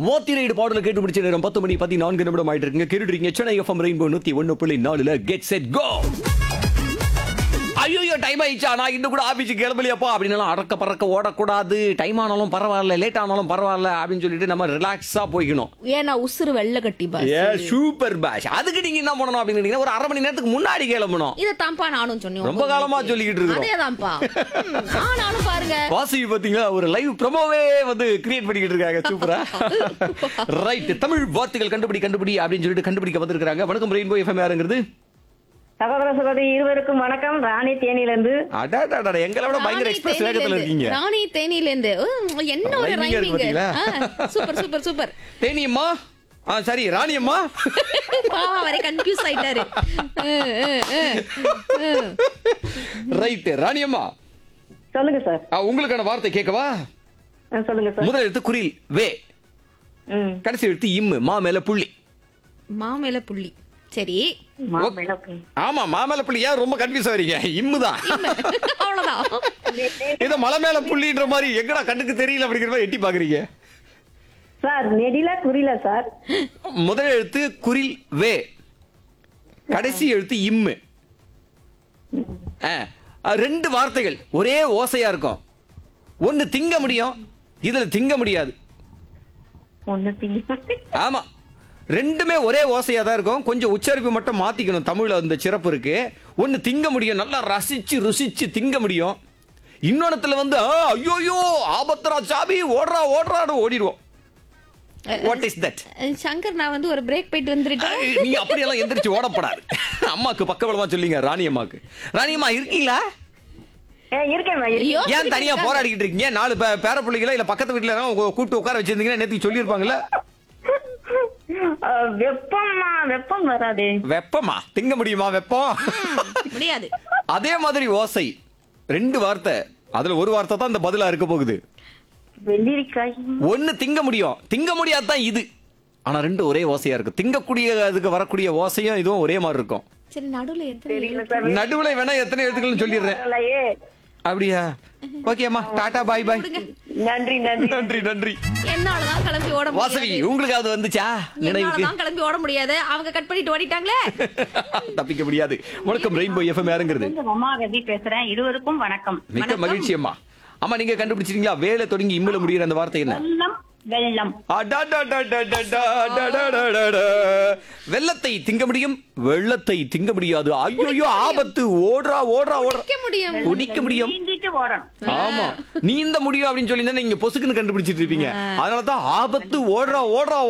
ஓத்திரைடு பாடல கேட்டு முடிச்ச நேரம் பத்து மணி பதினான்கு நிமிடம் ஆயிட்டு இருக்குங்க கேட்டுறீங்க சென்னை எஃப்எம் ரெயின்போ நூத்தி ஒன்னு புள்ளி நாலுல கெட் செட் கோ ஐயோ டைம் ஆயிடுச்சா நான் இன்னும் கூட ஆபீஸுக்கு கிளம்பலையாப்பா அப்படின்னு அறக்க பறக்க ஓடக்கூடாது டைம் ஆனாலும் பரவாயில்ல லேட் ஆனாலும் பரவாயில்ல அப்படின்னு சொல்லிட்டு நம்ம ரிலாக்ஸா போய்க்கணும் ஏன்னா உசுறு வெள்ள கட்டி பாஸ் ஏ சூப்பர் பேஷ் அதுக்கு நீங்க என்ன பண்ணணும் அப்படின்னு கேட்டீங்கன்னா ஒரு அரை மணி நேரத்துக்கு முன்னாடி கிளம்பணும் இத தான்ப்பா நானும் சொன்னேன் ரொம்ப காலமா சொல்லிக்கிட்டு இருக்கோம். அதேதான்ப்பா ம், ஆனாலும் பாருங்க வாசி பாத்தீங்களா ஒரு லைவ் ப்ரோமோவே வந்து கிரியேட் பண்ணிக்கிட்டு இருக்காங்க சூப்பரா ரைட் தமிழ் வார்த்தைகள் கண்டுபிடி கண்டுபிடி அப்படின்னு சொல்லிட்டு கண்டுபிடிக்க வந்திருக்காங்க வணக்கம் ரெயின்போ எஃப்எம் யாருங்கிறது சகோதர சகோதரி இருவருக்கும் வணக்கம் ராணி தேனியிலிருந்து அடாடாடா எங்களை விட பயங்கர ராணி எக்ஸ்பிரஸ் தேனியில வேகத்துல இருந்து. இருக்கீங்க ராணி தேனியில இருந்து உம், என்ன ஒரு Rhyming ஆ இருக்கு ரைமிங் பாத்தீங்களா? சூப்பர் சூப்பர் சூப்பர் தேனியம்மா ஆ சரி ராணியம்மா பாவம் அவரே கன்ஃபியூஸ் ஆயிட்டாரு அஹ், அஹ், அஹ். ரைட் ராணியம்மா சொல்லுங்க சார் ஆ, உங்களுக்கான வார்த்தை கேட்கவா ஆ, சொல்லுங்க சார் முதல் எழுத்து குரில் வே ம் கடைசி எழுத்து இம்மு மா மேல புள்ளி மாமேல புள்ளி சரி மாம்பழம். ஆமா மா மேல புள்ளி ஏன் ரொம்ப கன்ஃபியூஸ் ஆவறீங்க இம்மு தான் அவ்வளவுதான் இத மலை மேல புள்ளின்ற மாதிரி எங்கடா கண்ணுக்கு தெரியல அப்படிங்கிற மாதிரி எட்டி பாக்குறீங்க சார் நெடில குறில சார் முதல் எழுத்து குரில் வே கடைசி எழுத்து இம்மு ஆ, ஆ, ரெண்டு வார்த்தைகள் ஒரே ஓசையா இருக்கும் ஒன்னு திங்க முடியும் இதுல திங்க முடியாது ஒண்ணு திங்க ஆமா ரெண்டுமே ஒரே ஓசையா தான் இருக்கும் கொஞ்சம் உச்சரிப்பு மட்டும் மாத்திக்கணும் தமிழ்ல அந்த சிறப்பு இருக்கு ஒன்னு திங்க முடியும் நல்லா ரசிச்சு ருசிச்சு திங்க முடியும் இன்னொன்னத்துல வந்து "ஆ, ஐயோயோ ஆபத்ரா சாபி ஓடுறா ஓடுறான்னு ஓடிடுவோம் what is that ah, Shankar நான் வந்து ஒரு பிரேக் போயிட்டு வந்துட்டேன் நீங்க அப்படியெல்லாம் எந்திரிச்சு ஓடப்படாது அம்மாக்கு பக்கபலமா சொல்லிங்க ராணி அம்மாக்கு ராணி அம்மா இருக்கீங்களா ஏ இருக்கேன் மேம், இருக்கேன். ஐயோ ஏன் தனியா போராடிக்கிட்டு இருக்கீங்க நாலு பே- பேர பிள்ளைங்களா இல்ல பக்கத்து வீட்டுல எல்லாம் உங்க கூப்பிட்டு உட்கார வச்சிருந்தீங்கன்னா நேத்து சொல்லியிருப்பாங்கல்ல ஆ, வெப்பம்மா வெப்பம் வராதே வெப்பமா திங்க முடியுமா வெப்பம் முடியாது அதே மாதிரி ஓசை ரெண்டு வார்த்தை அதுல ஒரு வார்த்தை தான் இந்த பதிலா இருக்க போகுது வெள்ளரிக்காய் ஒண்ணு திங்க முடியும் திங்க முடியாதான் இது ஆனா ரெண்டு ஒரே ஓசையா இருக்கு திங்கக்கூடிய அதுக்கு வரக்கூடிய ஓசையும் இதுவும் ஒரே மாதிரி இருக்கும் சரி நடுவுல எத்தனை தெரியல சார் நடுவுல வேணா எத்தனை எழுத்துக்கள்னு சொல்லிடுறேன் வரலையே. அப்படியா ஓகேம்மா டாடா பாய் பாய் நன்றி நன்றி நன்றி நன்றி என்னாலதான் கிளம்பி ஓட வாசவி முடியாது உங்களுக்கு அது வந்துச்சா நினைவுக்கு என்னாலதான் கிளம்பி ஓட முடியாது அவங்க கட் பண்ணிட்டு ஓடிட்டாங்களே தப்பிக்க முடியாது வணக்கம் ரெயின்போ எஃப்எம் யாருங்கிறது ரமாகதி பேசுறேன் இருவருக்கும் வணக்கம் மிக்க மகிழ்ச்சி அம்மா அம்மா நீங்க கண்டுபிடிச்சிட்டீங்களா வேலை தொடங்கி இம்முல முடியிற அந்த வார்த்தை என்ன வெள்ளம் வெள்ளம் அடடடடடடடடடடட. வெள்ளத்தை திங்க முடியும் வெள்ளத்தை திங்க முடியாது ஐயோ ஆபத்து ஓடுறா ஓடுறா ஓடுறா குடிக்க முடியும் குடிக்க முடியும் நீந்திட்டு ஓடணும் ஆமா நீந்த முடியும் அப்படின்னு சொல்லி நீங்க பொசுக்குன்னு கண்டுபிடிச்சிட்டு இருப்பீங்க அதனாலதான் ஆபத்து ஓடுறா ஓடுறா